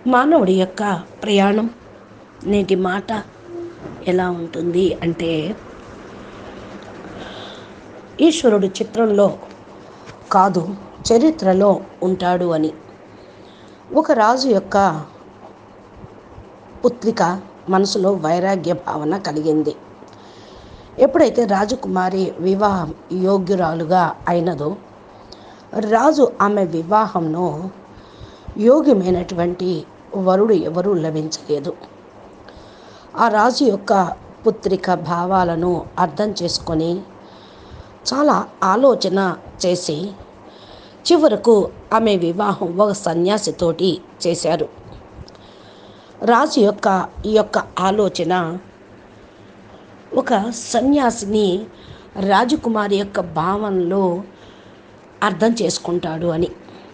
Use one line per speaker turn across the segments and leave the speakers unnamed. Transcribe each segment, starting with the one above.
మానవుడి యొక్క ప్రయాణం నేటి మాట ఎలా ఉంటుంది అంటే ఈశ్వరుడు చిత్రంలో కాదు చరిత్రలో ఉంటాడు అని ఒక రాజు యొక్క పుత్రిక మనసులో వైరాగ్య భావన కలిగింది ఎప్పుడైతే రాజకుమారి వివాహం యోగ్యురాలుగా అయినదో రాజు ఆమె వివాహంను యోగ్యమైనటువంటి వరుడు ఎవరూ లభించలేదు ఆ రాజు యొక్క పుత్రిక భావాలను అర్థం చేసుకొని చాలా ఆలోచన చేసి చివరకు ఆమె వివాహం ఒక సన్యాసితోటి చేశారు రాజు యొక్క ఈ యొక్క ఆలోచన ఒక సన్యాసిని రాజకుమారి యొక్క భావనలో అర్థం చేసుకుంటాడు అని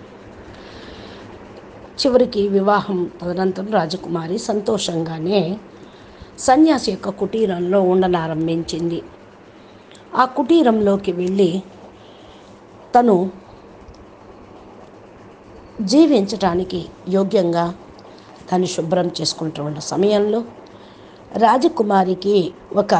చివరికి వివాహం తదనంతరం రాజకుమారి సంతోషంగానే సన్యాసి యొక్క కుటీరంలో ఉండనారంభించింది ఆ కుటీరంలోకి వెళ్ళి తను జీవించటానికి యోగ్యంగా దాన్ని శుభ్రం చేసుకుంటున్న సమయంలో రాజకుమారికి ఒక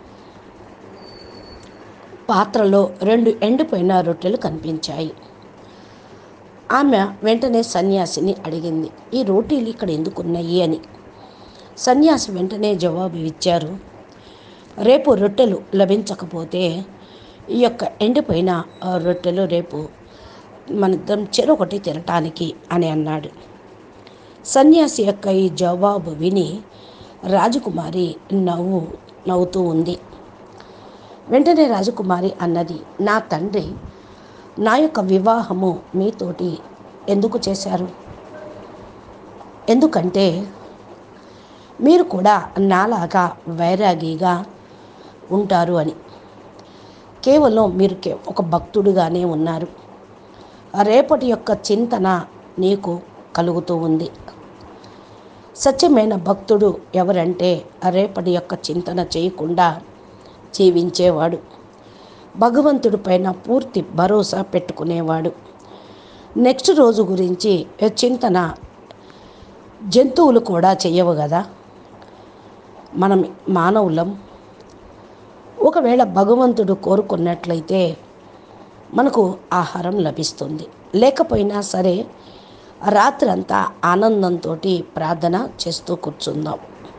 పాత్రలో రెండు ఎండిపోయిన రొట్టెలు కనిపించాయి ఆమె వెంటనే సన్యాసిని అడిగింది ఈ రోటీలు ఇక్కడ ఎందుకు ఉన్నాయి అని సన్యాసి వెంటనే జవాబు ఇచ్చారు రేపు రొట్టెలు లభించకపోతే ఈ యొక్క ఎండిపోయిన ఆ రొట్టెలు రేపు మనిద్దరం చెరొకటి తినటానికి అని అన్నాడు సన్యాసి యొక్క ఈ జవాబు విని రాజకుమారి నవ్వు నవ్వుతూ ఉంది వెంటనే రాజకుమారి అన్నది నా తండ్రి నా యొక్క వివాహము మీతోటి ఎందుకు చేశారు ఎందుకంటే మీరు కూడా నాలాగా వైరాగిగా ఉంటారు అని కేవలం మీరు కే- ఒక భక్తుడుగానే ఉన్నారు రేపటి యొక్క చింతన నీకు కలుగుతూ ఉంది సత్యమైన భక్తుడు ఎవరంటే రేపటి యొక్క చింతన చేయకుండా జీవించేవాడు భగవంతుడి పైన పూర్తి భరోసా పెట్టుకునేవాడు నెక్స్ట్ రోజు గురించి చింతన జంతువులు కూడా చెయ్యవు కదా మనం మానవులం ఒకవేళ భగవంతుడు కోరుకున్నట్లయితే మనకు ఆహారం లభిస్తుంది లేకపోయినా సరే రాత్రంతా ఆనందంతో ప్రార్థన చేస్తూ కూర్చుందాం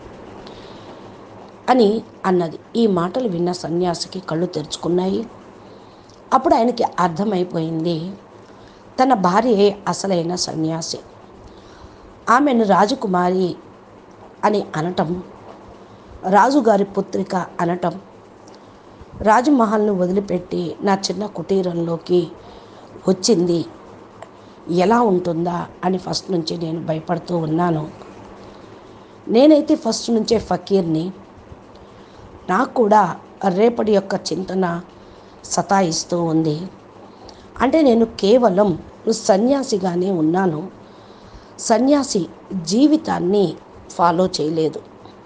అని అన్నది ఈ మాటలు విన్న సన్యాసికి కళ్ళు తెరుచుకున్నాయి అప్పుడు ఆయనకి అర్థమైపోయింది తన భార్యే అసలైన సన్యాసి ఆమెను రాజకుమారి అని అనటం రాజుగారి పుత్రిక అనటం రాజమహల్ను వదిలిపెట్టి నా చిన్న కుటీరంలోకి వచ్చింది ఎలా ఉంటుందా అని ఫస్ట్ నుంచి నేను భయపడుతూ ఉన్నాను నేనైతే ఫస్ట్ నుంచే ఫకీర్ని నాకు కూడా రేపటి యొక్క చింతన సతాయిస్తూ ఉంది అంటే నేను కేవలం సన్యాసిగానే ఉన్నాను సన్యాసి జీవితాన్ని ఫాలో చేయలేదు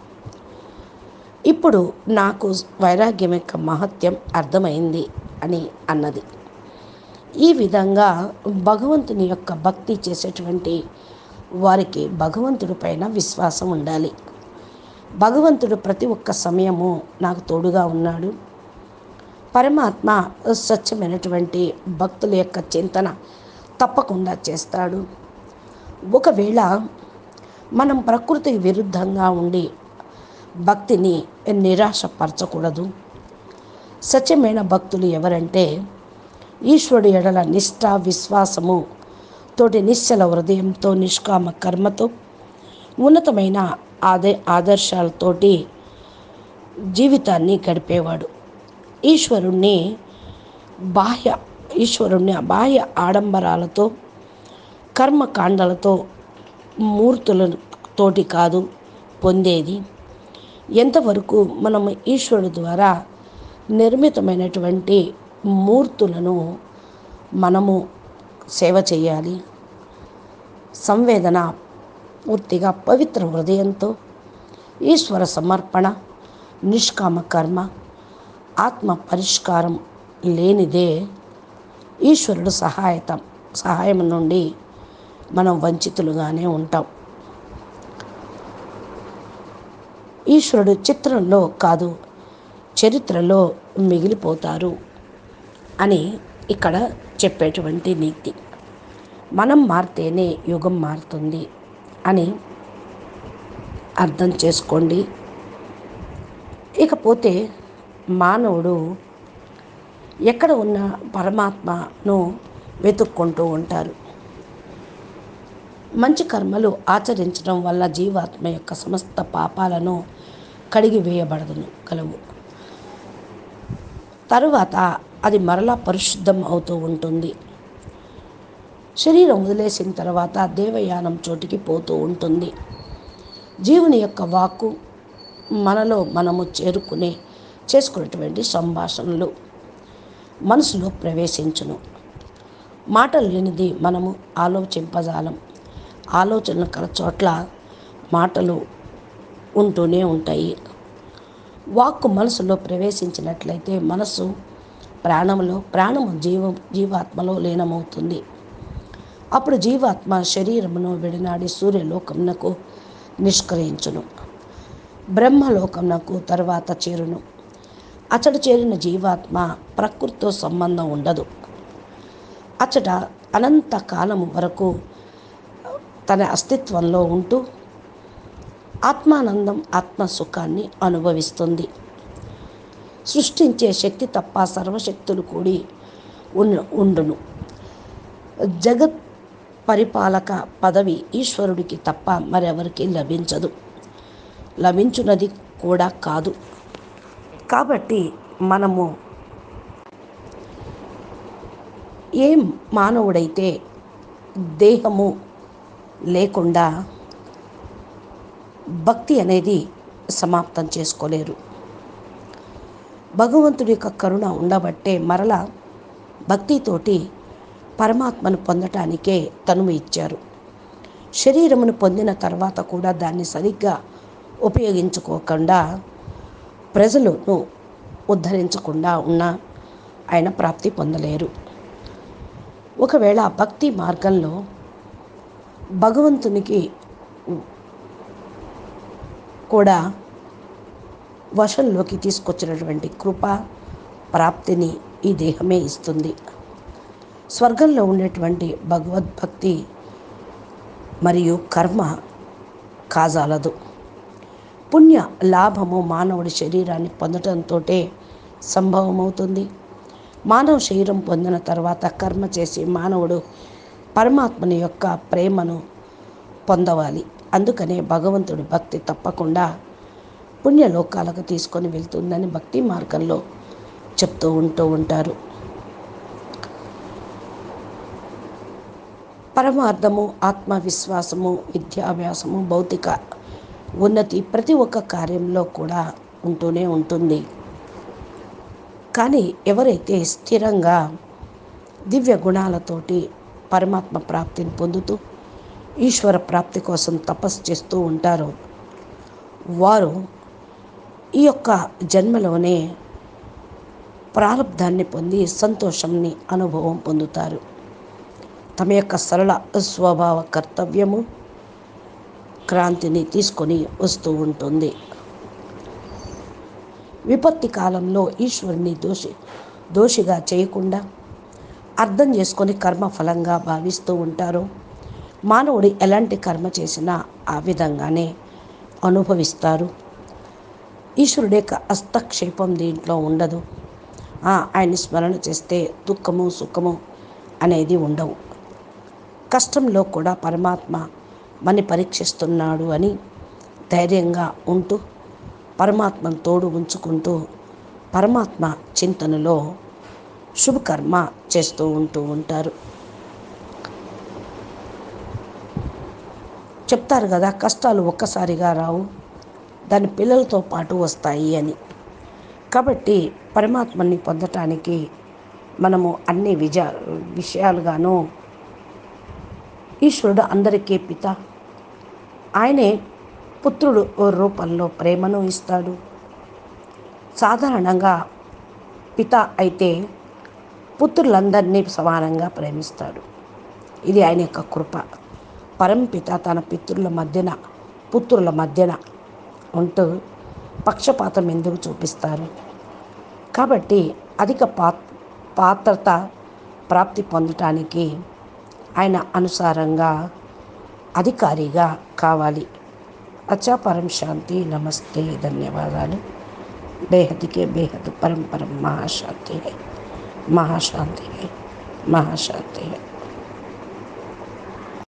ఇప్పుడు నాకు వైరాగ్యం యొక్క మహత్యం అర్థమైంది అని అన్నది ఈ విధంగా భగవంతుని యొక్క భక్తి చేసేటువంటి వారికి భగవంతుడి పైన విశ్వాసం ఉండాలి భగవంతుడు ప్రతి ఒక్క సమయము నాకు తోడుగా ఉన్నాడు పరమాత్మ స్వచ్ఛమైనటువంటి భక్తుల యొక్క చింతన తప్పకుండా చేస్తాడు ఒకవేళ మనం ప్రకృతికి విరుద్ధంగా ఉండి భక్తిని నిరాశపరచకూడదు సత్యమైన భక్తులు ఎవరంటే ఈశ్వరుడు ఎడల నిష్ఠ విశ్వాసము తోటి నిశ్చల హృదయంతో నిష్కామ కర్మతో ఉన్నతమైన ఆదే ఆదర్శాలతోటి జీవితాన్ని గడిపేవాడు ఈశ్వరుణ్ణి బాహ్య ఈశ్వరుణ్ణి బాహ్య ఆడంబరాలతో కర్మకాండలతో మూర్తులతోటి కాదు పొందేది ఎంతవరకు మనం ఈశ్వరుడు ద్వారా నిర్మితమైనటువంటి మూర్తులను మనము సేవ చేయాలి సంవేదన పూర్తిగా పవిత్ర హృదయంతో ఈశ్వర సమర్పణ నిష్కామ కర్మ ఆత్మ పరిష్కారం లేనిదే ఈశ్వరుడు సహాయత సహాయం నుండి మనం వంచితులుగానే ఉంటాం ఈశ్వరుడు చిత్రంలో కాదు చరిత్రలో మిగిలిపోతారు అని ఇక్కడ చెప్పేటువంటి నీతి మనం మారితేనే యుగం మారుతుంది అని అర్థం చేసుకోండి ఇకపోతే మానవుడు ఎక్కడ ఉన్న పరమాత్మను వెతుక్కుంటూ ఉంటారు మంచి కర్మలు ఆచరించడం వల్ల జీవాత్మ యొక్క సమస్త పాపాలను కడిగి వేయబడదును కలవు తరువాత అది మరలా పరిశుద్ధం అవుతూ ఉంటుంది శరీరం వదిలేసిన తర్వాత దేవయానం చోటికి పోతూ ఉంటుంది జీవుని యొక్క వాక్కు మనలో మనము చేరుకునే చేసుకునేటువంటి సంభాషణలు మనసులో ప్రవేశించును మాటలు లేనిది మనము ఆలోచింపజాలం ఆలోచనలు కల చోట్ల మాటలు ఉంటూనే ఉంటాయి వాక్కు మనసులో ప్రవేశించినట్లయితే మనసు ప్రాణంలో ప్రాణము జీవ జీవాత్మలో లీనమవుతుంది అప్పుడు జీవాత్మ శరీరమును విడనాడి సూర్యలోకమునకు నిష్క్రయించును బ్రహ్మలోకమునకు తర్వాత చేరును అతడు చేరిన జీవాత్మ ప్రకృతితో సంబంధం ఉండదు అచ్చట అనంత కాలం వరకు తన అస్తిత్వంలో ఉంటూ ఆత్మానందం ఆత్మ సుఖాన్ని అనుభవిస్తుంది సృష్టించే శక్తి తప్ప సర్వశక్తులు కూడి ఉన్న ఉండును జగత్ పరిపాలక పదవి ఈశ్వరుడికి తప్ప మరెవరికి లభించదు లభించున్నది కూడా కాదు కాబట్టి మనము ఏం మానవుడైతే దేహము లేకుండా భక్తి అనేది సమాప్తం చేసుకోలేరు భగవంతుడి యొక్క కరుణ ఉండబట్టే మరల భక్తితోటి పరమాత్మను పొందటానికే తనువు ఇచ్చారు శరీరమును పొందిన తర్వాత కూడా దాన్ని సరిగ్గా ఉపయోగించుకోకుండా ప్రజలను ఉద్ధరించకుండా ఉన్న ఆయన ప్రాప్తి పొందలేరు ఒకవేళ భక్తి మార్గంలో భగవంతునికి కూడా వశంలోకి తీసుకొచ్చినటువంటి కృప ప్రాప్తిని ఈ దేహమే ఇస్తుంది స్వర్గంలో ఉండేటువంటి భగవద్భక్తి మరియు కర్మ కాజాలదు పుణ్య లాభము మానవుడి శరీరాన్ని పొందటంతో సంభవమవుతుంది మానవ శరీరం పొందిన తర్వాత కర్మ చేసి మానవుడు పరమాత్మని యొక్క ప్రేమను పొందవాలి అందుకనే భగవంతుడి భక్తి తప్పకుండా పుణ్యలోకాలకు తీసుకొని వెళ్తుందని భక్తి మార్గంలో చెప్తూ ఉంటూ ఉంటారు పరమార్థము ఆత్మవిశ్వాసము విద్యాభ్యాసము భౌతిక ఉన్నతి ప్రతి ఒక్క కార్యంలో కూడా ఉంటూనే ఉంటుంది కానీ ఎవరైతే స్థిరంగా దివ్య గుణాలతోటి పరమాత్మ ప్రాప్తిని పొందుతూ ఈశ్వర ప్రాప్తి కోసం తపస్సు చేస్తూ ఉంటారో వారు ఈ యొక్క జన్మలోనే ప్రారంధాన్ని పొంది సంతోషంని అనుభవం పొందుతారు తమ యొక్క సరళ స్వభావ కర్తవ్యము క్రాంతిని తీసుకొని వస్తూ ఉంటుంది విపత్తి కాలంలో ఈశ్వరుని దోషి దోషిగా చేయకుండా అర్థం చేసుకొని కర్మఫలంగా భావిస్తూ ఉంటారు మానవుడు ఎలాంటి కర్మ చేసినా ఆ విధంగానే అనుభవిస్తారు ఈశ్వరుడి యొక్క హస్తక్షేపం దీంట్లో ఉండదు ఆయన్ని స్మరణ చేస్తే దుఃఖము సుఖము అనేది ఉండవు కష్టంలో కూడా పరమాత్మ మని పరీక్షిస్తున్నాడు అని ధైర్యంగా ఉంటూ పరమాత్మను తోడు ఉంచుకుంటూ పరమాత్మ చింతనలో శుభకర్మ చేస్తూ ఉంటూ ఉంటారు చెప్తారు కదా కష్టాలు ఒక్కసారిగా రావు దాని పిల్లలతో పాటు వస్తాయి అని కాబట్టి పరమాత్మని పొందటానికి మనము అన్ని విజ విషయాలుగాను ఈశ్వరుడు అందరికీ పిత ఆయనే పుత్రుడు రూపంలో ప్రేమను ఇస్తాడు సాధారణంగా పిత అయితే పుత్రులందరినీ సమానంగా ప్రేమిస్తాడు ఇది ఆయన యొక్క కృప పరంపిత తన పితృల మధ్యన పుత్రుల మధ్యన ఉంటూ పక్షపాతం ఎందుకు చూపిస్తారు కాబట్టి అధిక పా పాత్రత ప్రాప్తి పొందటానికి ఆయన అనుసారంగా అధికారిగా కావాలి అచ్చా పరం శాంతి నమస్తే ధన్యవాదాలు బేహద్కే బేహద్ పరం పరం మహాశాంతి హై మహాశాంతి హై మహాశాంతి హై